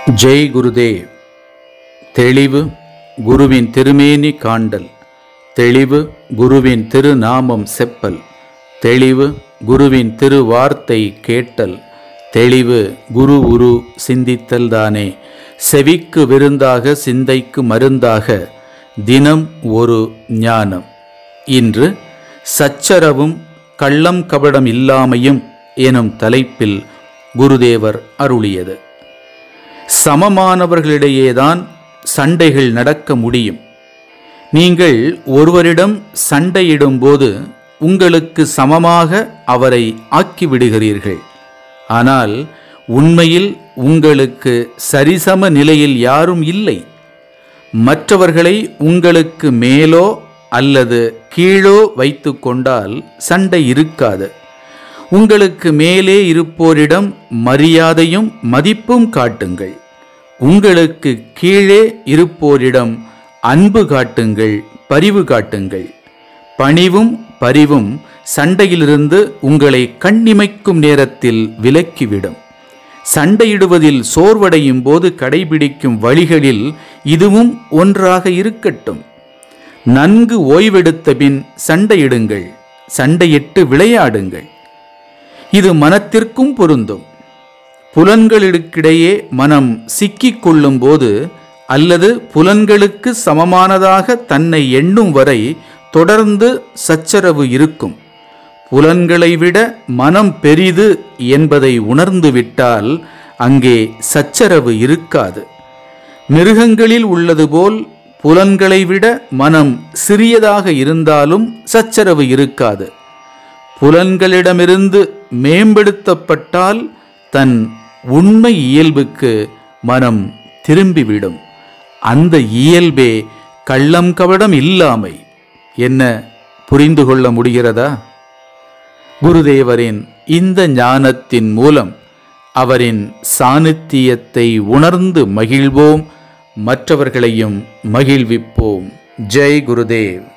ஜெய் குருதேவ் தெளிவு குருவின் திருமேனி காண்டல் தெளிவு குருவின் திருநாமம் செப்பல் தெளிவு குருவின் திருவார்த்தை கேட்டல் தெளிவு குரு உரு சிந்தித்தல் தானே செவிக்கு விருந்தாக சிந்தைக்கு மருந்தாக தினம் ஒரு ஞானம் இன்று சச்சரவும் கள்ளம் கபடம் இல்லாமையும் எனும் தலைப்பில் குருதேவர் அருளியது சமமானவர்களிடையேதான் சண்டைகள் நடக்க முடியும் நீங்கள் ஒருவரிடம் சண்டையிடும்போது உங்களுக்கு சமமாக அவரை ஆக்கிவிடுகிறீர்கள் ஆனால் உண்மையில் உங்களுக்கு சரிசம நிலையில் யாரும் இல்லை மற்றவர்களை உங்களுக்கு மேலோ அல்லது கீழோ வைத்து கொண்டால் சண்டை இருக்காது உங்களுக்கு மேலே இருப்போரிடம் மரியாதையும் மதிப்பும் காட்டுங்கள் உங்களுக்கு கீழே இருப்போரிடம் அன்பு காட்டுங்கள் பரிவு காட்டுங்கள் பணிவும் பரிவும் சண்டையிலிருந்து உங்களை கண்ணிமைக்கும் நேரத்தில் விலக்கிவிடும் சண்டையிடுவதில் சோர்வடையும் போது கடைபிடிக்கும் வழிகளில் இதுவும் ஒன்றாக இருக்கட்டும் நன்கு ஓய்வெடுத்த பின் சண்டையிடுங்கள் சண்டையிட்டு விளையாடுங்கள் இது மனத்திற்கும் பொருந்தும் புலன்களுக்கிடையே மனம் சிக்கிக் கொள்ளும் போது அல்லது புலன்களுக்கு சமமானதாக தன்னை எண்ணும் வரை தொடர்ந்து சச்சரவு இருக்கும் புலன்களை விட மனம் பெரிது என்பதை உணர்ந்து விட்டால் அங்கே சச்சரவு இருக்காது மிருகங்களில் உள்ளது போல் புலன்களை விட மனம் சிறியதாக இருந்தாலும் சச்சரவு இருக்காது புலன்களிடமிருந்து மேம்படுத்தப்பட்டால் தன் உண்மை இயல்புக்கு மனம் திரும்பிவிடும் அந்த இயல்பே கள்ளம் கவடம் இல்லாமை என்ன புரிந்து கொள்ள முடிகிறதா குருதேவரின் இந்த ஞானத்தின் மூலம் அவரின் சாநித்தியத்தை உணர்ந்து மகிழ்வோம் மற்றவர்களையும் மகிழ்விப்போம் ஜெய் குருதேவ்